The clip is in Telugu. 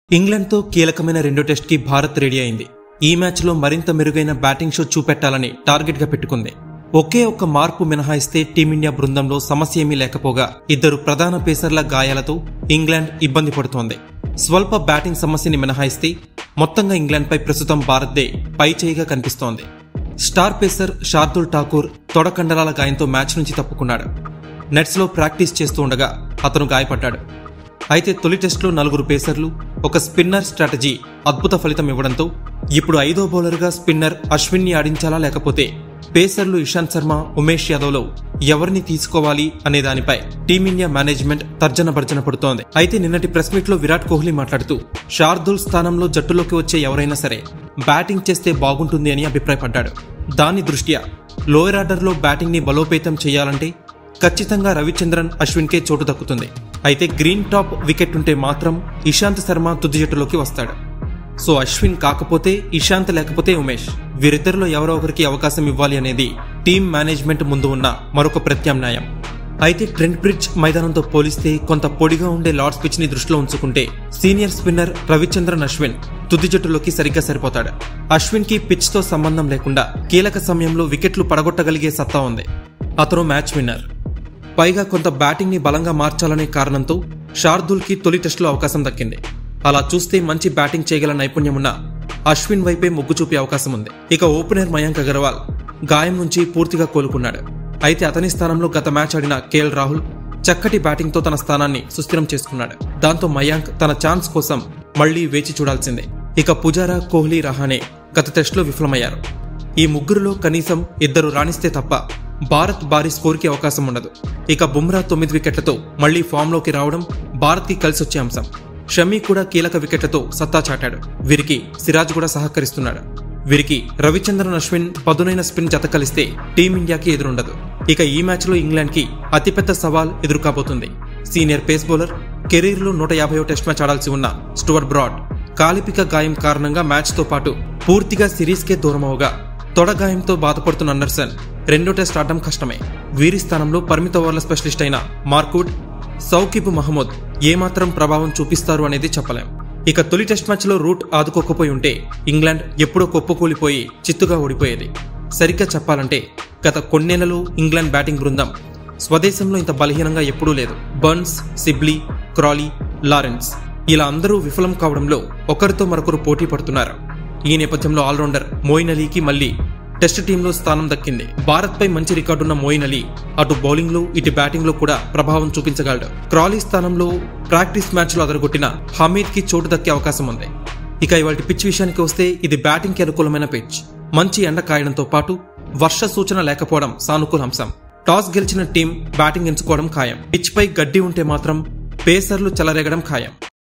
ఇంగ్లాండ్తో కీలకమైన రెండో టెస్ట్కి భారత్ రెడీ అయింది ఈ మ్యాచ్లో మరింత మెరుగైన బ్యాటింగ్ షో చూపెట్టాలని టార్గెట్గా పెట్టుకుంది ఒకే ఒక్క మార్పు మినహాయిస్తే టీమిండియా బృందంలో సమస్య ఏమీ లేకపోగా ఇద్దరు ప్రధాన పేసర్ల గాయాలతో ఇంగ్లాండ్ ఇబ్బంది పడుతోంది స్వల్ప బ్యాటింగ్ సమస్యని మినహాయిస్తే మొత్తంగా ఇంగ్లాండ్పై ప్రస్తుతం భారత్దే పై చేయిగా కనిపిస్తోంది స్టార్ పేసర్ శార్దుల్ ఠాకూర్ తొడ కండరాల గాయంతో మ్యాచ్ నుంచి తప్పుకున్నాడు నెట్స్లో ప్రాక్టీస్ చేస్తూ ఉండగా అతను గాయపడ్డాడు అయితే తొలి టెస్టులో నలుగురు పేసర్లు ఒక స్పిన్నర్ స్ట్రాటజీ అద్భుత ఫలితం ఇవ్వడంతో ఇప్పుడు ఐదో బౌలర్గా స్పిన్నర్ అశ్విన్ని ఆడించాలా లేకపోతే పేసర్లు ఇషాంత్ శర్మ ఉమేష్ యాదవ్లో ఎవరిని తీసుకోవాలి అనే దానిపై టీమిండియా మేనేజ్మెంట్ తర్జన భర్జన పడుతోంది అయితే నిన్నటి ప్రెస్ మీట్ లో విరాట్ కోహ్లీ మాట్లాడుతూ శార్దుల్ స్థానంలో జట్టులోకి వచ్చే ఎవరైనా సరే బ్యాటింగ్ చేస్తే బాగుంటుంది అని అభిప్రాయపడ్డాడు దాని దృష్ట్యా లోయర్ ఆర్డర్లో బ్యాటింగ్ ని బలోపేతం చేయాలంటే ఖచ్చితంగా రవిచంద్రన్ అశ్విన్కే చోటు దక్కుతుంది అయితే గ్రీన్ టాప్ వికెట్ ఉంటే మాత్రం ఇషాంత్ శర్మ తుది జట్టులోకి వస్తాడు సో అశ్విన్ కాకపోతే ఇషాంత్ లేకపోతే ఉమేష్ వీరిద్దరిలో ఎవరో ఒకరికి అవకాశం ఇవ్వాలి అనేది టీమ్ మేనేజ్మెంట్ ముందు ఉన్న మరొక ప్రత్యామ్నాయం అయితే ట్రెంట్ బ్రిడ్జ్ మైదానంతో పోలిస్తే కొంత పొడిగా ఉండే లార్డ్స్ పిచ్ ని దృష్టిలో ఉంచుకుంటే సీనియర్ స్పిన్నర్ రవిచంద్రన్ అశ్విన్ తుది జట్టులోకి సరిగ్గా సరిపోతాడు అశ్విన్ కి పిచ్ తో సంబంధం లేకుండా కీలక సమయంలో వికెట్లు పడగొట్టగలిగే సత్తా ఉంది అతను మ్యాచ్ విన్నర్ పైగా కొంత బ్యాటింగ్ ని బలంగా మార్చాలనే కారణంతో శార్దుల్ కి తొలి టెస్టులో అవకాశం దక్కింది అలా చూస్తే మంచి బ్యాటింగ్ చేయగల నైపుణ్యం ఉన్న అశ్విన్ వైపే మొగ్గు చూపే అవకాశం ఉంది ఇక ఓపెనర్ మయాంక్ అగర్వాల్ గాయం నుంచి పూర్తిగా కోలుకున్నాడు అయితే అతని స్థానంలో గత మ్యాచ్ ఆడిన కేఎల్ రాహుల్ చక్కటి బ్యాటింగ్ తో తన స్థానాన్ని సుస్థిరం చేసుకున్నాడు దాంతో మయాంక్ తన ఛాన్స్ కోసం మళ్లీ వేచి చూడాల్సిందే ఇక పుజారా కోహ్లీ రహానే గత టెస్టులో విఫలమయ్యారు ఈ ముగ్గురులో కనీసం ఇద్దరు రాణిస్తే తప్ప భారత్ భారీ స్కోర్కి అవకాశం ఉండదు ఇక బుమ్రా తొమ్మిది వికెట్లతో మళ్లీ ఫామ్లోకి రావడం భారత్కి కలిసొచ్చే అంశం షమీ కూడా కీలక వికెట్లతో సత్తా చాటాడు వీరికి సిరాజ్ కూడా సహకరిస్తున్నాడు వీరికి రవిచంద్రన్ అశ్విన్ పదునైన స్పిన్ జత కలిస్తే టీమిండియాకి ఎదురుండదు ఇక ఈ మ్యాచ్లో ఇంగ్లాండ్కి అతిపెద్ద సవాల్ ఎదురుకాబోతుంది సీనియర్ పేస్ బౌలర్ కెరీర్లో నూట యాభై టెస్ట్ మ్యాచ్ ఆడాల్సి ఉన్న స్టువర్ట్ బ్రాడ్ కాలిపిక గాయం కారణంగా మ్యాచ్తో పాటు పూర్తిగా సిరీస్కే దూరమవగా తొడ గాయంతో బాధపడుతున్న అండర్సన్ రెండో టెస్ట్ ఆడటం కష్టమే వీరి స్థానంలో పరిమిత ఓవర్ల స్పెషలిస్ట్ అయిన మార్కుడ్ సౌకిబ్ మహమ్మద్ ఏమాత్రం ప్రభావం చూపిస్తారు అనేది చెప్పలేం ఇక తొలి టెస్ట్ మ్యాచ్లో రూట్ ఆదుకోకపోయి ఉంటే ఇంగ్లాండ్ ఎప్పుడో కుప్పకూలిపోయి చిత్తుగా ఓడిపోయేది సరిగ్గా చెప్పాలంటే గత కొన్నేళ్లలో ఇంగ్లాండ్ బ్యాటింగ్ బృందం స్వదేశంలో ఇంత బలహీనంగా ఎప్పుడూ లేదు బర్న్స్ సిబ్లీ క్రాలీ లారెన్స్ ఇలా అందరూ విఫలం కావడంలో ఒకరితో మరొకరు పోటీ పడుతున్నారు ఈ నేపథ్యంలో ఆల్రౌండర్ మోయిన్ అలీకి మళ్లీ టెస్ట్ టీంలో స్థానం దక్కింది భారత్ పై మంచి రికార్డున్న మోయిన్ అలీ అటు బౌలింగ్ లో ఇటు బ్యాటింగ్ లో కూడా ప్రభావం చూపించగలడు క్రాలీ స్థానంలో ప్రాక్టీస్ మ్యాచ్ లో అదరగొట్టిన హమీద్ కి చోటు దక్కే అవకాశం ఉంది ఇక ఇవాళ పిచ్ విషయానికి వస్తే ఇది బ్యాటింగ్ కి అనుకూలమైన పిచ్ మంచి ఎండ కాయడంతో పాటు వర్ష సూచన లేకపోవడం సానుకూల అంశం టాస్ గెలిచిన టీం బ్యాటింగ్ ఎంచుకోవడం ఖాయం పిచ్ పై గడ్డి ఉంటే మాత్రం పేసర్లు చెలరేగడం ఖాయం